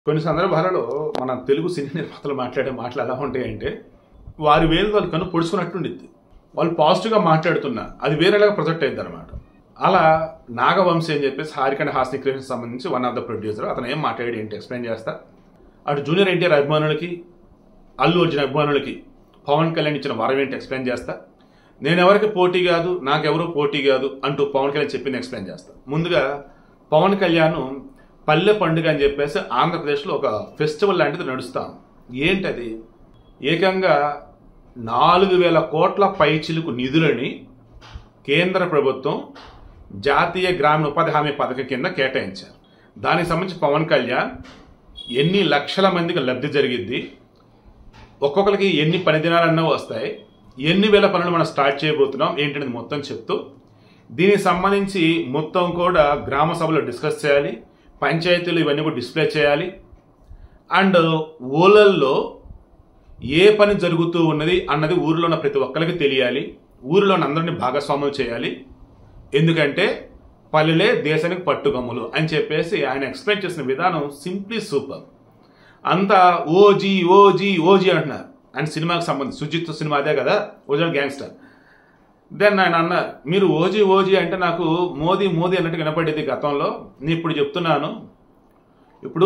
కొన్ని సందర్భాలలో మన తెలుగు సినీ నిర్మాతలు మాట్లాడే మాటలు ఎలా ఉంటాయంటే వారి వేలు వాళ్ళు కను పొడుచుకున్నట్టుండిద్ది వాళ్ళు పాజిటివ్గా మాట్లాడుతున్నా అది వేరేలాగా ప్రొజెక్ట్ అయింది అనమాట అలా నాగవంశీ అని చెప్పేసి హారికండ హాస్ని క్రియేషన్ సంబంధించి వన్ ఆఫ్ ద ప్రొడ్యూసర్ అతను ఏం మాట్లాడి ఏంటి ఎక్స్ప్లెయిన్ చేస్తా అటు జూనియర్ ఎన్టీఆర్ అభిమానులకి అల్లు అర్జున్ అభిమానులకి పవన్ కళ్యాణ్ ఇచ్చిన వరం ఏంటి ఎక్స్ప్లెయిన్ చేస్తా నేను ఎవరికి పోటీ కాదు నాకెవరు పోటీ కాదు అంటూ పవన్ కళ్యాణ్ చెప్పింది ఎక్స్ప్లెయిన్ చేస్తా ముందుగా పవన్ కళ్యాణ్ పల్లె పండుగ అని చెప్పేసి ఆంధ్రప్రదేశ్లో ఒక ఫెస్టివల్ లాంటిది నడుస్తాం ఏంటది ఏకంగా నాలుగు వేల కోట్ల పైచిలుకు నిధులని కేంద్ర ప్రభుత్వం జాతీయ గ్రామీణ ఉపాధి హామీ పథకం కింద కేటాయించారు దానికి సంబంధించి పవన్ కళ్యాణ్ ఎన్ని లక్షల మందికి లబ్ధి జరిగిద్ది ఒక్కొక్కరికి ఎన్ని పని దినాలన్నా వస్తాయి ఎన్ని వేల పనులు మనం స్టార్ట్ చేయబోతున్నాం ఏంటనేది మొత్తం చెప్తూ దీనికి సంబంధించి మొత్తం కూడా గ్రామ సభలో డిస్కస్ చేయాలి పంచాయతీలు ఇవన్నీ కూడా డిస్ప్లే చేయాలి అండ్ ఊళ్ళల్లో ఏ పని జరుగుతూ ఉన్నది అన్నది ఊరిలో ఉన్న ప్రతి ఒక్కరికి తెలియాలి ఊరిలో ఉన్న అందరినీ భాగస్వాములు చేయాలి ఎందుకంటే పల్లెలే దేశానికి పట్టుగమ్ములు అని చెప్పేసి ఆయన ఎక్స్ప్లెయిన్ చేసిన విధానం సింప్లీ సూపర్ అంతా ఓజీ ఓజీ ఓజీ అంటున్నారు అండ్ సినిమాకి సంబంధించి సుజిత్ సినిమా అదే కదా ఒరిజినల్ గ్యాంగ్స్టర్ దెన్ ఆయన అన్న మీరు ఓజీ ఓజీ అంటే నాకు మోదీ మోదీ అన్నట్టు వినపడేది గతంలో నేను ఇప్పుడు చెప్తున్నాను ఇప్పుడు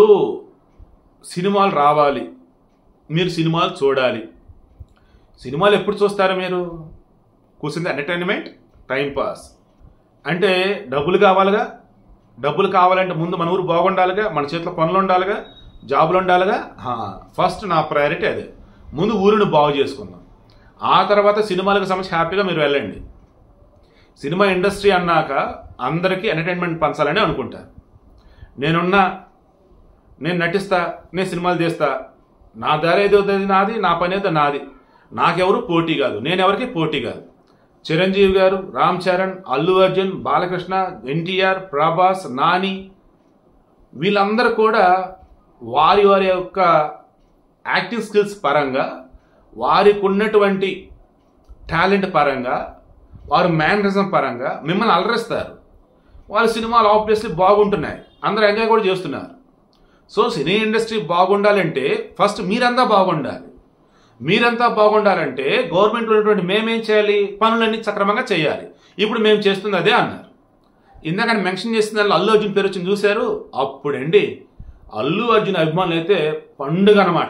సినిమాలు రావాలి మీరు సినిమాలు చూడాలి సినిమాలు ఎప్పుడు చూస్తారు మీరు కూర్చుంది ఎంటర్టైన్మెంట్ టైం పాస్ అంటే డబ్బులు కావాలిగా డబ్బులు కావాలంటే ముందు మన ఊరు బాగుండాలిగా మన చేతిలో పనులు ఉండాలిగా జాబులు ఉండాలిగా ఫస్ట్ నా ప్రయారిటీ అదే ముందు ఊరిని బాగు చేసుకుందాం ఆ తర్వాత సినిమాలకు సంబంధించి హ్యాపీగా మీరు వెళ్ళండి సినిమా ఇండస్ట్రీ అన్నాక అందరికీ ఎంటర్టైన్మెంట్ పంచాలని అనుకుంటారు నేనున్నా నేను నటిస్తా నేను సినిమాలు తీస్తా నా దారి ఏదో నాది నా పని ఏదో నాది నాకెవరు పోటీ కాదు నేను ఎవరికి పోటీ కాదు చిరంజీవి గారు రామ్ చరణ్ అల్లు అర్జున్ బాలకృష్ణ ఎన్టీఆర్ ప్రభాస్ నాని వీళ్ళందరూ కూడా వారి వారి యొక్క యాక్టింగ్ స్కిల్స్ పరంగా వారికి ఉన్నటువంటి టాలెంట్ పరంగా వారు మేనరిజం పరంగా మిమ్మల్ని అలరిస్తారు వాళ్ళ సినిమాలు ఆబ్వియస్లీ బాగుంటున్నాయి అందరూ ఎంజాయ్ కూడా చేస్తున్నారు సో సినీ ఇండస్ట్రీ బాగుండాలంటే ఫస్ట్ మీరంతా బాగుండాలి మీరంతా బాగుండాలంటే గవర్నమెంట్ ఉన్నటువంటి మేమేం చేయాలి పనులన్నీ సక్రమంగా చేయాలి ఇప్పుడు మేము చేస్తుంది అదే అన్నారు ఇందాక ఆయన మెన్షన్ చేసిన దానిలో అల్లు అర్జున్ పేరు వచ్చింది చూశారు అప్పుడండి అల్లు అర్జున్ అభిమానులు అయితే పండుగ అనమాట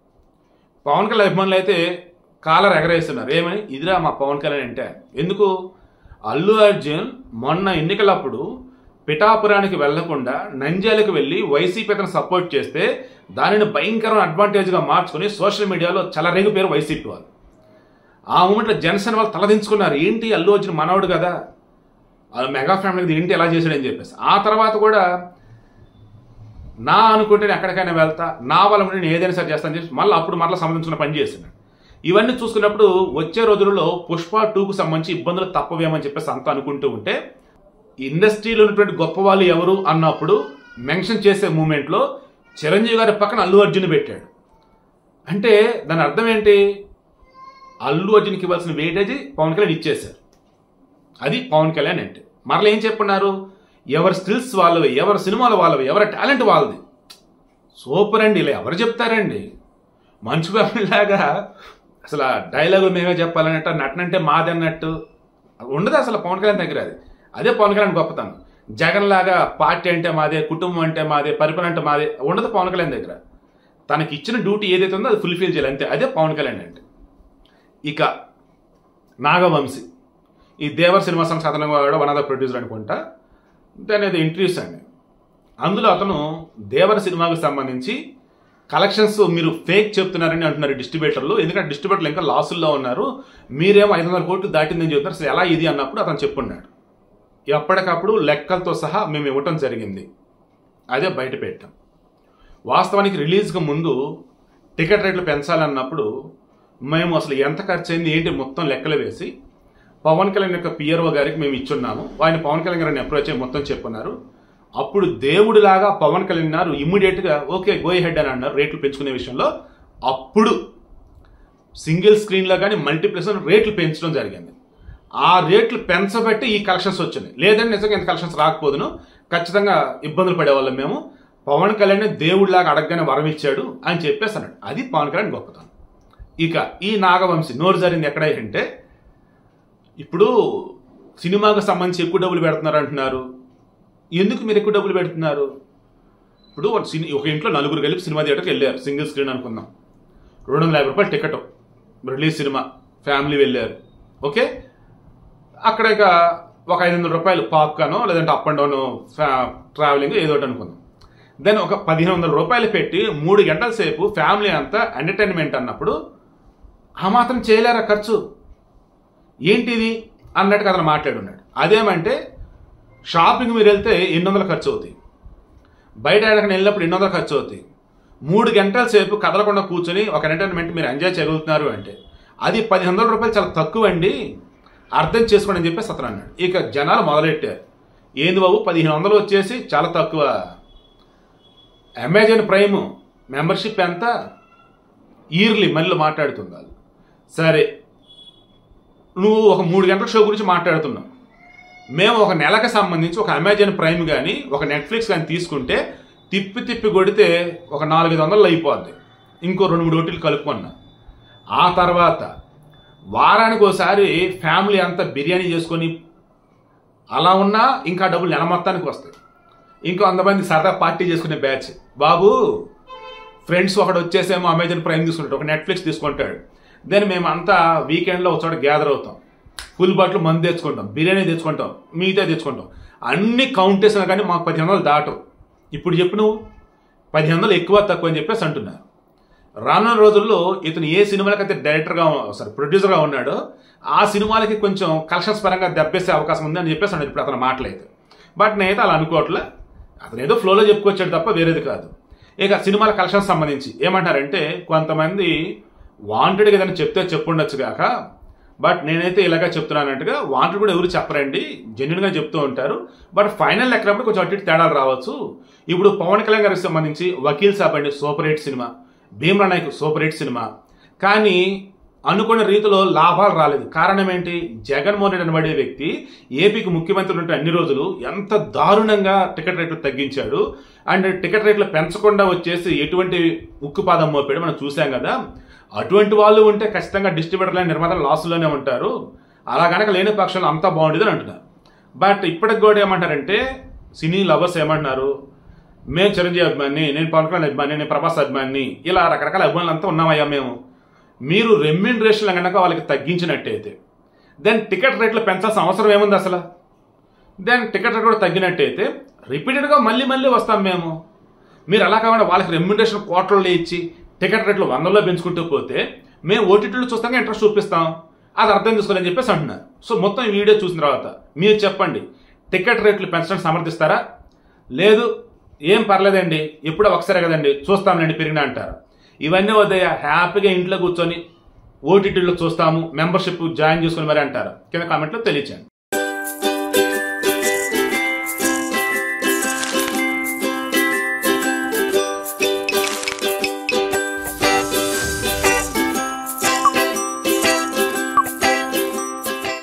పవన్ కళ్యాణ్ అభిమానులు అయితే కాలర్ ఎగరేస్తున్నారు ఏమని ఇదిరా మా పవన్ కళ్యాణ్ అంటే ఎందుకు అల్లు అర్జున్ మొన్న ఎన్నికలప్పుడు పిఠాపురానికి వెళ్లకుండా నంద్యాలకు వెళ్ళి వైసీపీ అతను సపోర్ట్ చేస్తే దానిని భయంకరమైన అడ్వాంటేజ్గా మార్చుకుని సోషల్ మీడియాలో చలరేగు పేరు వైసీపీ వాళ్ళు ఆ మూమెంట్లో జనసేన వాళ్ళు తలదించుకున్నారు ఏంటి అల్లు అర్జున్ మనవడు కదా మెగా ఫ్యామిలీకి ఏంటి ఎలా చేశాడని చెప్పేసి ఆ తర్వాత కూడా నా అనుకుంటే నేను ఎక్కడికైనా వెళ్తా నా వల్ల ఉంటే నేను ఏదైనా సరే చేస్తాను చెప్పి మళ్ళీ అప్పుడు మళ్ళీ సంబంధించిన పని చేస్తున్నాడు ఇవన్నీ చూసుకున్నప్పుడు వచ్చే రోజులలో పుష్ప టూకు సంబంధించి ఇబ్బందులు తప్పవేమని చెప్పేసి అంతా అనుకుంటూ ఉంటే ఇండస్ట్రీలో ఉన్నటువంటి గొప్ప వాళ్ళు ఎవరు అన్నప్పుడు మెన్షన్ చేసే మూమెంట్లో చిరంజీవి గారి పక్కన అల్లు అర్జున్ పెట్టాడు అంటే దాని అర్థం ఏంటి అల్లు అర్జున్కి ఇవ్వాల్సిన వెయిటేజ్ పవన్ కళ్యాణ్ ఇచ్చేశారు అది పవన్ కళ్యాణ్ అంటే మరలా ఏం చెప్పున్నారు ఎవరి స్కిల్స్ వాళ్ళవి ఎవరి సినిమాలు వాళ్ళవి ఎవరి టాలెంట్ వాళ్ళది సూపర్ అండి ఇలా ఎవరు చెప్తారండి మంచు లాగా అసలు డైలాగులు మేమే చెప్పాలన్నట్టు నటనంటే మాది అన్నట్టు ఉండదు అసలు పవన్ కళ్యాణ్ దగ్గర అది అదే పవన్ కళ్యాణ్ గొప్పతనం జగన్ లాగా పార్టీ అంటే మాదే కుటుంబం అంటే మాదే పరిపాలన అంటే మాదే ఉండదు పవన్ కళ్యాణ్ దగ్గర తనకి ఇచ్చిన డ్యూటీ ఏదైతే ఉందో అది ఫుల్ఫిల్ చేయాలి అంతే అదే పవన్ కళ్యాణ్ అంటే ఇక నాగవంశీ ఈ దేవర్ సినిమా సంస్థ అతను కూడా వన్ ఆఫ్ ద ప్రొడ్యూసర్ అనుకుంటా దాని అది ఇంట్రడ్యూస్ అండి అందులో అతను దేవర సినిమాకి సంబంధించి కలెక్షన్స్ మీరు ఫేక్ చెప్తున్నారని అంటున్నారు డిస్ట్రిబ్యూటర్లు ఎందుకంటే డిస్ట్రిబ్యూటర్లు ఇంకా లాసుల్లో ఉన్నారు మీరేమో ఐదు వందల కోట్లు దాటిందని చెప్తారు అసలు ఎలా ఇది అన్నప్పుడు అతను చెప్పున్నాడు ఎప్పటికప్పుడు లెక్కలతో సహా మేము ఇవ్వటం జరిగింది అదే బయట పెట్టాం వాస్తవానికి రిలీజ్కి ముందు టికెట్ రేట్లు పెంచాలన్నప్పుడు మేము అసలు ఎంత ఖర్చు అయింది ఏంటి మొత్తం లెక్కలు వేసి పవన్ కళ్యాణ్ యొక్క పిఆర్ఓ గారికి మేము ఇచ్చున్నాము ఆయన పవన్ కళ్యాణ్ గారిని అప్రోచ్ అయ్యి మొత్తం చెప్పున్నారు అప్పుడు దేవుడిలాగా పవన్ కళ్యాణ్ గారు ఇమ్మీడియట్గా ఓకే గో హెడ్ అని అన్నారు రేట్లు పెంచుకునే విషయంలో అప్పుడు సింగిల్ స్క్రీన్లో కానీ మల్టీప్లెక్స్ రేట్లు పెంచడం జరిగింది ఆ రేట్లు పెంచబట్టి ఈ కలెక్షన్స్ వచ్చినాయి లేదంటే నిజంగా ఇంత కలెక్షన్స్ రాకపోదును ఖచ్చితంగా ఇబ్బందులు పడేవాళ్ళం మేము పవన్ కళ్యాణ్ దేవుడిలాగా అడగగానే వరం ఇచ్చాడు అని చెప్పేసి అన్నాడు అది పవన్ కళ్యాణ్ గొప్పతనం ఇక ఈ నాగవంశి నోరు జరిగింది ఎక్కడ అంటే ఇప్పుడు సినిమాకు సంబంధించి ఎక్కువ డబ్బులు పెడుతున్నారు అంటున్నారు ఎందుకు మీరు ఎక్కువ డబ్బులు పెడుతున్నారు ఇప్పుడు ఒక సిని ఒక ఇంట్లో నలుగురు కలిపి సినిమా థియేటర్కి వెళ్ళారు సింగిల్ స్క్రీన్ అనుకుందాం రెండు వందల యాభై రూపాయలు టికెట్ రిలీజ్ సినిమా ఫ్యామిలీ వెళ్ళారు ఓకే అక్కడ ఇక ఒక ఐదు వందల రూపాయలు పాప్కార్న్ లేదంటే అప్ అండ్ డౌన్ ట్రావెలింగ్ ఏదో ఒకటి అనుకుందాం దెన్ ఒక పదిహేను వందల రూపాయలు పెట్టి మూడు గంటల సేపు ఫ్యామిలీ అంతా ఎంటర్టైన్మెంట్ అన్నప్పుడు ఆ మాత్రం చేయలేరా ఖర్చు ఏంటిది అన్నట్టుగా అతను మాట్లాడున్నాడు అదేమంటే షాపింగ్ మీరు వెళ్తే ఎన్ని వందలు ఖర్చు అవుతాయి బయట ఎక్కడికి వెళ్ళినప్పుడు ఎన్ని వందలు ఖర్చు అవుతాయి మూడు గంటల సేపు కదలకుండా కూర్చొని ఒక ఎంటర్టైన్మెంట్ మీరు ఎంజాయ్ చేయగలుగుతున్నారు అంటే అది పది వందల రూపాయలు చాలా తక్కువ అండి అర్థం చేసుకోండి అని చెప్పేసి అతను అన్నాడు ఇక జనాలు మొదలెట్టారు ఏంది బాబు పదిహేను వందలు వచ్చేసి చాలా తక్కువ అమెజాన్ ప్రైమ్ మెంబర్షిప్ ఎంత ఇయర్లీ మళ్ళీ మాట్లాడుతుంది వాళ్ళు సరే నువ్వు ఒక మూడు గంటల షో గురించి మాట్లాడుతున్నావు మేము ఒక నెలకు సంబంధించి ఒక అమెజాన్ ప్రైమ్ కానీ ఒక నెట్ఫ్లిక్స్ కానీ తీసుకుంటే తిప్పి తిప్పి కొడితే ఒక నాలుగైదు వందలు అయిపోద్ది ఇంకో రెండు మూడు ఓటీలు కలుపుకున్నా ఆ తర్వాత వారానికి ఒకసారి ఫ్యామిలీ అంతా బిర్యానీ చేసుకొని అలా ఉన్నా ఇంకా డబ్బులు నెల మొత్తానికి వస్తాయి ఇంకో అంతమంది సరదా పార్టీ చేసుకునే బ్యాచ్ బాబు ఫ్రెండ్స్ ఒకడు వచ్చేసేమో అమెజాన్ ప్రైమ్ తీసుకుంటాడు ఒక నెట్ఫ్లిక్స్ తీసుకుంటాడు దెన్ మేమంతా వీకెండ్లో ఒక చోట గ్యాదర్ అవుతాం ఫుల్ బాటిల్ మందు తెచ్చుకుంటాం బిర్యానీ తెచ్చుకుంటాం మిగతా తెచ్చుకుంటాం అన్ని కౌంట్ చేసినా కానీ మాకు పదిహేను వందలు దాటవు ఇప్పుడు చెప్పు నువ్వు పదిహేను వందలు ఎక్కువ తక్కువ అని చెప్పేసి అంటున్నారు రానున్న రోజుల్లో ఇతను ఏ సినిమాలకైతే డైరెక్టర్గా సారీ ప్రొడ్యూసర్గా ఉన్నాడో ఆ సినిమాలకి కొంచెం కలెక్షన్స్ పరంగా దెబ్బేసే అవకాశం ఉంది అని చెప్పేసి అన్నాడు ఇప్పుడు అతను మాటలైతే బట్ నేనైతే అలా అనుకోవట్లే అతను ఏదో ఫ్లోలో చెప్పుకొచ్చాడు తప్ప వేరేది కాదు ఇక సినిమాల కలెక్షన్స్ సంబంధించి ఏమంటారంటే కొంతమంది వాంటెడ్గా ఏదైనా చెప్తే చెప్పుండొచ్చు కాక బట్ నేనైతే ఇలాగా చెప్తున్నానంటగా వాంటెడ్ కూడా ఎవరు చెప్పరండి జెన్యున్గా చెప్తూ ఉంటారు బట్ ఫైనల్ ఎక్కడప్పుడు కొంచెం అటు ఇటు తేడాలు రావచ్చు ఇప్పుడు పవన్ కళ్యాణ్ గారికి సంబంధించి వకీల్ సాబ్ అండి సూపర్ హిట్ సినిమా భీమ్రా నాయక్ సూపర్ హిట్ సినిమా కానీ అనుకున్న రీతిలో లాభాలు రాలేదు కారణం ఏంటి జగన్మోహన్ రెడ్డి అనబడే వ్యక్తి ఏపీకి ముఖ్యమంత్రి ఉంటే అన్ని రోజులు ఎంత దారుణంగా టికెట్ రేట్లు తగ్గించాడు అండ్ టికెట్ రేట్లు పెంచకుండా వచ్చేసి ఎటువంటి ఉక్కుపాదం మోపాడు మనం చూసాం కదా అటువంటి వాళ్ళు ఉంటే ఖచ్చితంగా డిస్ట్రిబ్యూటర్ల నిర్మాతలు లాసులోనే ఉంటారు అలా కనుక లేని పక్షంలో అంతా బాగుండేది అని అంటున్నారు బట్ ఇప్పటికి కూడా ఏమంటారంటే సినీ లవర్స్ ఏమంటున్నారు మేము చిరంజీవి అభిమాని నేను పవన్ కళ్యాణ్ అభిమాని నేను ప్రభాస్ అభిమాని ఇలా రకరకాల అభిమానులు అంతా ఉన్నామయ్యా మేము మీరు రెమ్యూనరేషన్ కనుక వాళ్ళకి తగ్గించినట్టయితే దెన్ టికెట్ రేట్లు పెంచాల్సిన అవసరం ఏముంది అసలు దెన్ టికెట్ రేట్ కూడా తగ్గినట్టయితే రిపీటెడ్గా మళ్ళీ మళ్ళీ వస్తాం మేము మీరు అలా కాకుండా వాళ్ళకి రెమ్యూనరేషన్ కోట్లలో ఇచ్చి టికెట్ రేట్లు వందల్లో పెంచుకుంటూ పోతే మేము ఓటీటీలో చూస్తాం ఇంట్రెస్ట్ చూపిస్తాం అది అర్థం చేసుకోవాలని చెప్పేసి అంటున్నారు సో మొత్తం ఈ వీడియో చూసిన తర్వాత మీరు చెప్పండి టికెట్ రేట్లు పెంచడానికి సమర్థిస్తారా లేదు ఏం పర్లేదండి ఎప్పుడో ఒకసారి కదండి చూస్తాంలేండి పెరిగినా అంటారు ఇవన్నీ వద్దయ్యా హ్యాపీగా ఇంట్లో కూర్చొని ఓటీటీలో చూస్తాము మెంబర్షిప్ జాయిన్ చేసుకుని మరి అంటారు కింద కామెంట్లో తెలియచేయండి